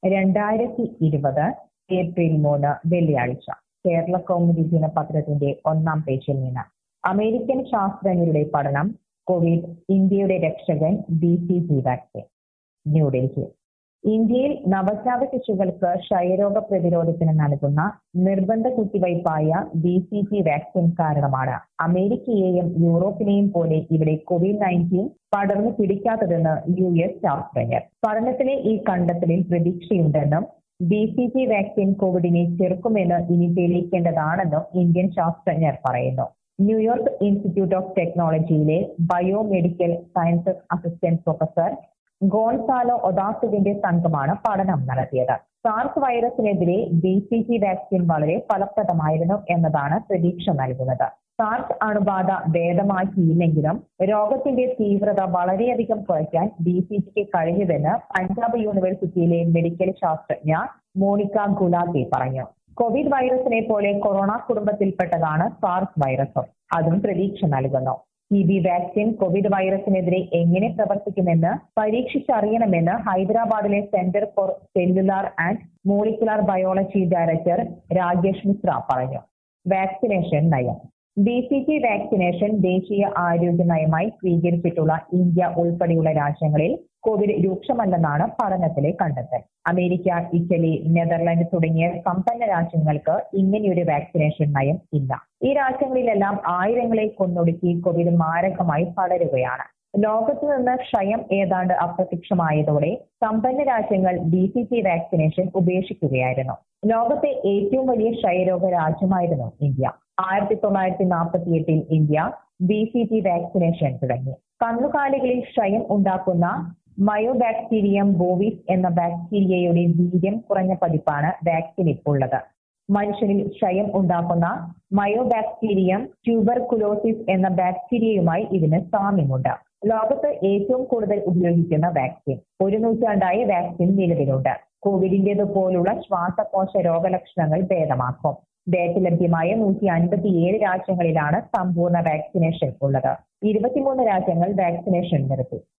രണ്ടായിരത്തി ഇരുപത് ഏപ്രിൽ മൂന്ന് വെള്ളിയാഴ്ച കേരള കൗമുദി ദിനപത്രത്തിന്റെ ഒന്നാം പേജിൽ നിന്ന് അമേരിക്കൻ ശാസ്ത്രജ്ഞരുടെ പഠനം കോവിഡ് ഇന്ത്യയുടെ രക്ഷകൻ B C G vaccine New Delhi ഇന്ത്യയിൽ നവജാത ശിശുക്കൾക്ക് ക്ഷയരോഗ പ്രതിരോധത്തിന് നൽകുന്ന നിർബന്ധ കുത്തിവയ്പായ ബി സി ജി വാക്സിൻ കാരണമാണ് അമേരിക്കയെയും യൂറോപ്പിനെയും പോലെ ഇവിടെ കോവിഡ് നയൻറ്റീൻ പടർന്നു പിടിക്കാത്തതെന്ന് യു എസ് ശാസ്ത്രജ്ഞർ പഠനത്തിലെ ഈ കണ്ടെത്തലിൽ പ്രതീക്ഷയുണ്ടെന്നും ബി സി ജി വാക്സിൻ കോവിഡിനെ ചെറുക്കുമെന്ന് ഇനി തെളിയിക്കേണ്ടതാണെന്നും ഇന്ത്യൻ ശാസ്ത്രജ്ഞർ പറയുന്നു ന്യൂയോർക്ക് ഇൻസ്റ്റിറ്റ്യൂട്ട് ഓഫ് ടെക്നോളജിയിലെ biomedical sciences assistant professor Gonzalo ഒദാസുവിന്റെ സംഘമാണ് പഠനം നടത്തിയത് സാർസ് വൈറസിനെതിരെ ബി സി ജി വാക്സിൻ വളരെ ഫലപ്രദമായിരുന്നു എന്നതാണ് പ്രതീക്ഷ നൽകുന്നത് സാർസ് അണുബാധ ഭേദമാക്കിയില്ലെങ്കിലും രോഗത്തിന്റെ തീവ്രത വളരെയധികം കുറയ്ക്കാൻ ബി സി ജിക്ക് കഴിഞ്ഞുവെന്ന് പഞ്ചാബ് യൂണിവേഴ്സിറ്റിയിലെ മെഡിക്കൽ ശാസ്ത്രജ്ഞ മോണിക്ക ഗുലാത്തി പറഞ്ഞു കോവിഡ് വൈറസിനെ പോലെ കൊറോണ കുടുംബത്തിൽപ്പെട്ടതാണ് സാർസ് വൈറസും അതും പ്രതീക്ഷ നൽകുന്നു ടി ബി വാക്സിൻ കോവിഡ് വൈറസിനെതിരെ എങ്ങനെ പ്രവർത്തിക്കുമെന്ന് പരീക്ഷിച്ചറിയണമെന്ന് ഹൈദരാബാദിലെ centre for cellular and molecular biology director Rajesh Mishra പറഞ്ഞു വാക്സിനേഷൻ നയം ബി സി ജി വാക്സിനേഷൻ ദേശീയ ആരോഗ്യ നയമായി സ്വീകരിച്ചിട്ടുള്ള ഇന്ത്യ ഉൾപ്പെടെയുള്ള രാജ്യങ്ങളിൽ കോവിഡ് രൂക്ഷമല്ലെന്നാണ് പഠനത്തിലെ കണ്ടെത്തൽ അമേരിക്ക ഇറ്റലി നെതർലൻഡ് തുടങ്ങിയ സമ്പന്ന രാജ്യങ്ങൾക്ക് ഇങ്ങനെയൊരു വാക്സിനേഷൻ നയം ഇല്ല ഈ രാജ്യങ്ങളിലെല്ലാം ആയിരങ്ങളെ കൊന്നൊടുക്കി കോവിഡ് മാരകമായി പടരുകയാണ് ലോകത്ത് നിന്ന് ക്ഷയം ഏതാണ്ട് അപ്രത്യക്ഷമായതോടെ സമ്പന്ന രാജ്യങ്ങൾ ബി സി ജി വാക്സിനേഷൻ ഉപേക്ഷിക്കുകയായിരുന്നു ലോകത്തെ ഏറ്റവും വലിയ ക്ഷയരോഗ രാജ്യമായിരുന്നു ഇന്ത്യ ആയിരത്തി തൊള്ളായിരത്തി നാൽപ്പത്തി എട്ടിൽ India B C G vaccination തുടങ്ങി കന്നുകാലികളിൽ ക്ഷയം ഉണ്ടാക്കുന്ന മയോബാക്ടീരിയം ബോവിസ് എന്ന ബാക്ടീരിയയുടെ വീര്യം കുറഞ്ഞ പതിപ്പാണ് വാക്സിൻ ഉള്ളത് മനുഷ്യനിൽ ക്ഷയം ഉണ്ടാക്കുന്ന മയോബാക്ടീരിയം ട്യൂബർകുലോസിസ് എന്ന ബാക്ടീരിയയുമായി ഇതിന് സാമ്യമുണ്ട് ലോകത്ത് ഏറ്റവും കൂടുതൽ ഉപയോഗിക്കുന്ന വാക്സിൻ ഒരു നൂറ്റാണ്ടായി വാക്സിൻ നിലവിലുണ്ട് കോവിഡിന്റേത് പോലുള്ള ശ്വാസകോശ രോഗലക്ഷണങ്ങൾ ഭേദമാക്കും ഡേറ്റ ലഭ്യമായ നൂറ്റി അൻപത്തിയേഴ് രാജ്യങ്ങളിലാണ് സമ്പൂർണ്ണ വാക്സിനേഷൻ ഉള്ളത് ഇരുപത്തിമൂന്ന് രാജ്യങ്ങൾ വാക്സിനേഷൻ നിർത്തി